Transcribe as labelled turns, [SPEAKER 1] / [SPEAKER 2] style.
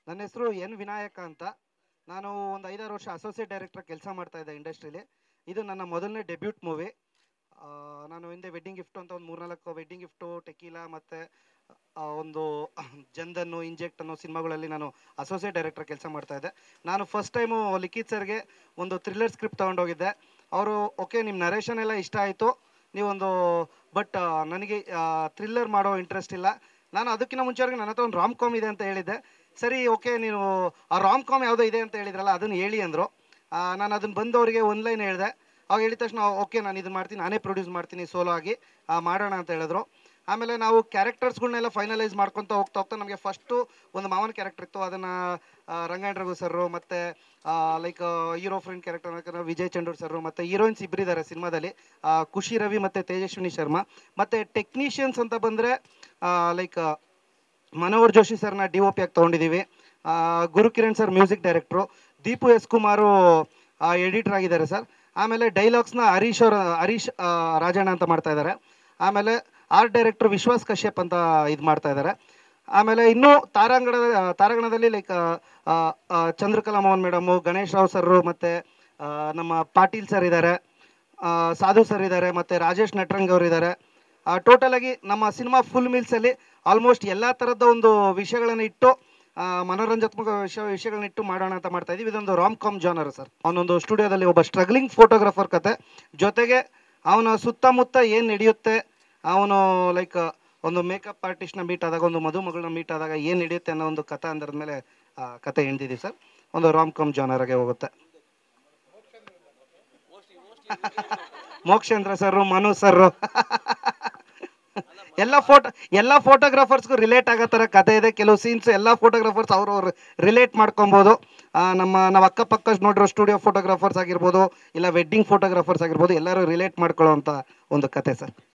[SPEAKER 1] ನನ್ನ ಹೆಸರು ಎನ್ ವಿನಾಯಕ ಅಂತ ನಾನು ಒಂದು ಐದಾರು ವರ್ಷ ಅಸೋಸಿಯೇಟ್ ಡೈರೆಕ್ಟರ್ ಕೆಲಸ ಮಾಡ್ತಾ ಇದ್ದೆ ಇಂಡಸ್ಟ್ರೀಲಿ ಇದು ನನ್ನ ಮೊದಲನೇ ಡೆಬ್ಯೂಟ್ ಮೂವಿ ನಾನು ಹಿಂದೆ ವೆಡ್ಡಿಂಗ್ ಗಿಫ್ಟ್ ಅಂತ ಒಂದು ಮೂರ್ನಾಲ್ಕು ವೆಡ್ಡಿಂಗ್ ಗಿಫ್ಟು ಟೆಕೀಲಾ ಮತ್ತು ಒಂದು ಜನ್ಧನ್ನು ಇಂಜೆಕ್ಟ್ ಅನ್ನೋ ಸಿನಿಮಾಗಳಲ್ಲಿ ನಾನು ಅಸೋಸಿಯೇಟ್ ಡೈರೆಕ್ಟರ್ ಕೆಲಸ ಮಾಡ್ತಾ ಇದ್ದೆ ನಾನು ಫಸ್ಟ್ ಟೈಮು ಲಿಖಿತ್ ಸರ್ಗೆ ಒಂದು ಥ್ರಿಲ್ಲರ್ ಸ್ಕ್ರಿಪ್ಟ್ ತೊಗೊಂಡೋಗಿದ್ದೆ ಅವರು ಓಕೆ ನಿಮ್ಮ ನರೇಷನ್ ಎಲ್ಲ ಇಷ್ಟ ಆಯಿತು ನೀವೊಂದು ಬಟ್ ನನಗೆ ಥ್ರಿಲ್ಲರ್ ಮಾಡೋ ಇಂಟ್ರೆಸ್ಟ್ ಇಲ್ಲ ನಾನು ಅದಕ್ಕಿಂತ ಮುಂಚೆವರೆಗೆ ನನ್ನ ಹತ್ರ ಒಂದು ರಾಮ್ ಕಾಮ್ ಇದೆ ಅಂತ ಹೇಳಿದ್ದೆ ಸರಿ ಓಕೆ ನೀವು ಆ ರಾಮ್ ಕಾಮ್ ಯಾವುದೋ ಇದೆ ಅಂತ ಹೇಳಿದ್ರಲ್ಲ ಅದನ್ನು ಹೇಳಿ ಅಂದರು ನಾನು ಅದನ್ನು ಬಂದು ಅವರಿಗೆ ಒಂದು ಲೈನ್ ಹೇಳಿದೆ ಅವಾಗ ಹೇಳಿದ ತಕ್ಷಣ ಓಕೆ ನಾನು ಇದನ್ನು ಮಾಡ್ತೀನಿ ನಾನೇ ಪ್ರೊಡ್ಯೂಸ್ ಮಾಡ್ತೀನಿ ಸೋಲೋ ಆಗಿ ಆ, ಮಾಡೋಣ ಅಂತ ಹೇಳಿದ್ರು ಆಮೇಲೆ ನಾವು ಕ್ಯಾರೆಕ್ಟರ್ಸ್ಗಳನ್ನೆಲ್ಲ ಫೈನಲೈಸ್ ಮಾಡ್ಕೊತ ಹೋಗ್ತಾ ಹೋಗ್ತಾ ನಮಗೆ ಫಸ್ಟು ಒಂದು ಮಾವನ ಕ್ಯಾರೆಕ್ಟರ್ ಇತ್ತು ಅದನ್ನು ರಂಗಾಯಣ ರಘು ಸರ್ರು ಮತ್ತು like hero friend character Vijay Chandur sir ಮತ್ತು ಹೀರೋಯಿನ್ಸ್ ಇಬ್ಬರಿದ್ದಾರೆ ಸಿನಿಮಾದಲ್ಲಿ ಖುಷಿ ರವಿ ಮತ್ತು ತೇಜಸ್ವಿನಿ ಶರ್ಮಾ ಮತ್ತು ಟೆಕ್ನಿಷಿಯನ್ಸ್ ಅಂತ ಬಂದರೆ ಲೈಕ್ ಮನೋಹರ್ ಜೋಶಿ ಸರ್ನ ಡಿ ಒ ಪಿ ಆಗಿ ತೊಗೊಂಡಿದ್ದೀವಿ ಆ, Gurukiran sir music director Deepu S Kumar editor ಆಗಿದ್ದಾರೆ ಸರ್ ಆಮೇಲೆ ಡೈಲಾಗ್ಸ್ನ ಹರೀಶ್ ಅವ್ರ ಹರೀಶ್ ಆ, ರಾಜಣ್ಣ ಅಂತ ಮಾಡ್ತಾ ಇದ್ದಾರೆ ಆಮೇಲೆ ಆರ್ಟ್ ಡೈರೆಕ್ಟ್ರು ವಿಶ್ವಾಸ್ ಕಶ್ಯಪ್ ಅಂತ ಇದು ಮಾಡ್ತಾ ಇದ್ದಾರೆ ಆಮೇಲೆ ಇನ್ನೂ ತಾರಾಂಗಣ ತಾರಾಗಣದಲ್ಲಿ like Chandrakala Mohan madam Ganesh Rao sir ಮತ್ತು ನಮ್ಮ ಪಾಟೀಲ್ ಸರ್ ಇದ್ದಾರೆ ಆ, ಸಾಧು ಸರ್ ಇದ್ದಾರೆ ಮತ್ತು ರಾಜೇಶ್ ನಟ್ರಂಗ್ ಅವರು ಇದ್ದಾರೆ ಟೋಟಲ್ ಆಗಿ ನಮ್ಮ ಸಿನಿಮಾ ಫುಲ್ ಮೀಲ್ಸಲ್ಲಿ ಆಲ್ಮೋಸ್ಟ್ ಎಲ್ಲ ಥರದ ಒಂದು ವಿಷಯಗಳನ್ನು ಇಟ್ಟು ಆ, ಮನೋರಂಜಾತ್ಮಕ ವಿಷಯ ವಿಷಯಗಳನ್ನ ಇಟ್ಟು ಮಾಡೋಣ ಅಂತ ಮಾಡ್ತಾ ಇದೀವಿ ಇದೊಂದು ರಾಮ್ ಕಾಮ್ ಜಾನರ್ ಸರ್ ಅವನೊಂದು ಸ್ಟುಡಿಯೋದಲ್ಲಿ ಒಬ್ಬ ಸ್ಟ್ರಗ್ಲಿಂಗ್ ಫೋಟೋಗ್ರಾಫರ್ ಕತೆ ಜೊತೆಗೆ ಅವನ ಸುತ್ತಮುತ್ತ ಏನು ನಡೆಯುತ್ತೆ ಅವನು ಲೈಕ್ ಒಂದು ಮೇಕಪ್ ಆರ್ಟಿಸ್ಟ್ನ ಮೀಟ್ ಆದಾಗ ಒಂದು ಮದುಮಗಳನ್ನ ಮೀಟ್ ಆದಾಗ ಏನು ನಡೆಯುತ್ತೆ ಅನ್ನೋ ಒಂದು ಕಥೆ ಅಂದರದ ಮೇಲೆ ಆ, ಕತೆ ಹೇಳ್ತಿದ್ದೀವಿ ಸರ್ ಒಂದು ರಾಮ್ ಕಾಮ್ ಜಾನರ್ಗೆ ಹೋಗುತ್ತೆ ಮೋಕ್ಷೇಂದ್ರ ಸರ್ ಮನು ಸರ್ ಎಲ್ಲ ಫೋಟೋ ಎಲ್ಲ ಫೋಟೋಗ್ರಾಫರ್ಸ್ಗೂ ರಿಲೇಟ್ ಆಗೋ ಥರ ಕತೆ ಇದೆ ಕೆಲವು ಸೀನ್ಸ್ ಎಲ್ಲ ಫೋಟೋಗ್ರಾಫರ್ಸ್ ಅವ್ರವ್ರು ರಿಲೇಟ್ ಮಾಡ್ಕೊಬೋದು ಆ, ನಮ್ಮ ನಾವು ಅಕ್ಕಪಕ್ಕ ನೋಡಿರೋ ಸ್ಟುಡಿಯೋ ಫೋಟೋಗ್ರಾಫರ್ಸ್ ಆಗಿರ್ಬೋದು ಇಲ್ಲ ವೆಡ್ಡಿಂಗ್ ಫೋಟೋಗ್ರಾಫರ್ಸ್ ಆಗಿರ್ಬೋದು ಎಲ್ಲರೂ ರಿಲೇಟ್ ಮಾಡ್ಕೊಳ್ಳೋ ಅಂತ ಒಂದು ಕತೆ ಸರ್